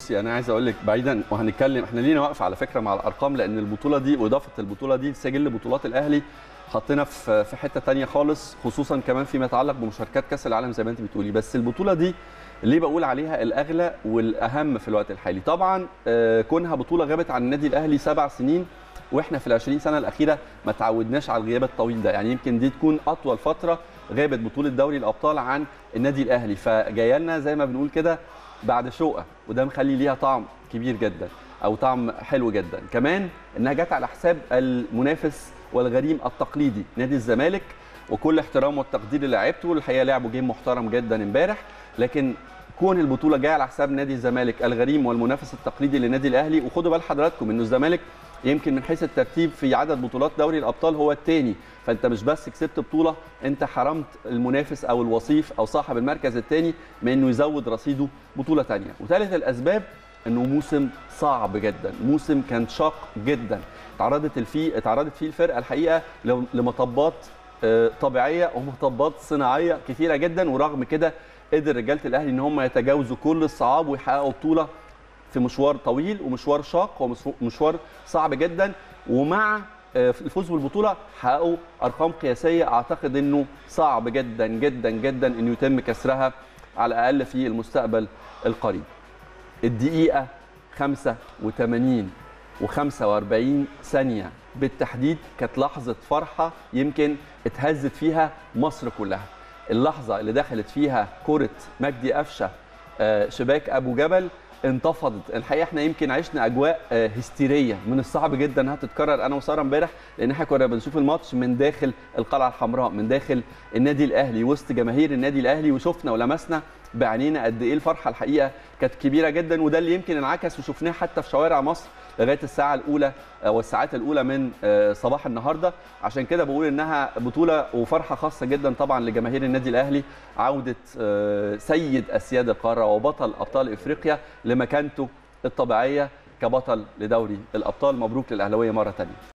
بصي انا عايز اقول لك بعيدا وهنتكلم احنا لينا واقفه على فكره مع الارقام لان البطوله دي واضافه البطوله دي لسجل بطولات الاهلي حطينا في في حته تانية خالص خصوصا كمان فيما يتعلق بمشاركات كاس العالم زي ما انت بتقولي بس البطوله دي ليه بقول عليها الاغلى والاهم في الوقت الحالي طبعا آه، كونها بطوله غابت عن النادي الاهلي سبع سنين واحنا في ال 20 سنه الاخيره ما تعودناش على الغياب الطويل ده يعني يمكن دي تكون اطول فتره غابت بطوله دوري الابطال عن النادي الاهلي فجايه لنا زي ما بنقول كده بعد شوقه وده مخلي ليها طعم كبير جدا او طعم حلو جدا كمان انها جت على حساب المنافس والغريم التقليدي نادي الزمالك وكل احترام والتقدير للاعيبته الحقيقه لعبوا جيم محترم جدا امبارح لكن كون البطوله جايه على حساب نادي الزمالك الغريم والمنافس التقليدي لنادي الاهلي وخدوا بال حضراتكم انه الزمالك يمكن من حيث الترتيب في عدد بطولات دوري الابطال هو الثاني فانت مش بس كسبت بطوله انت حرمت المنافس او الوصيف او صاحب المركز الثاني من انه يزود رصيده بطوله ثانيه وثالث الاسباب انه موسم صعب جدا موسم كان شاق جدا تعرضت فيه اتعرضت فيه الفرقه الحقيقه لمطبات آه، طبيعيه ومطبات صناعيه كثيره جدا ورغم كده قدر رجاله الاهلي ان هم يتجاوزوا كل الصعاب ويحققوا بطوله في مشوار طويل ومشوار شاق ومشوار صعب جدا ومع آه، الفوز بالبطوله حققوا ارقام قياسيه اعتقد انه صعب جدا جدا جدا انه يتم كسرها على الاقل في المستقبل القريب. الدقيقه 85 و45 ثانيه بالتحديد كانت لحظه فرحه يمكن اتهزت فيها مصر كلها. اللحظه اللي دخلت فيها كره مجدي قفشه آه، شباك ابو جبل انتفضت الحقيقه احنا يمكن عشنا اجواء آه، هستيريه من الصعب جدا انها تتكرر انا وساره امبارح لان احنا كنا بنشوف الماتش من داخل القلعه الحمراء من داخل النادي الاهلي وسط جماهير النادي الاهلي وشفنا ولمسنا بعينينا قد ايه الفرحه الحقيقه كانت كبيره جدا وده اللي يمكن انعكس وشفناه حتى في شوارع مصر لغايه الساعه الاولى آه، والساعات الاولى من آه، صباح النهارده عشان كده بقول انها بطوله وفرحه خاصه جدا طبعا لجماهير النادي الاهلي عوده آه، سيد اسياد القاره وبطل ابطال افريقيا لمكانته الطبيعيه كبطل لدوري الابطال مبروك للاهلاويه مره ثانيه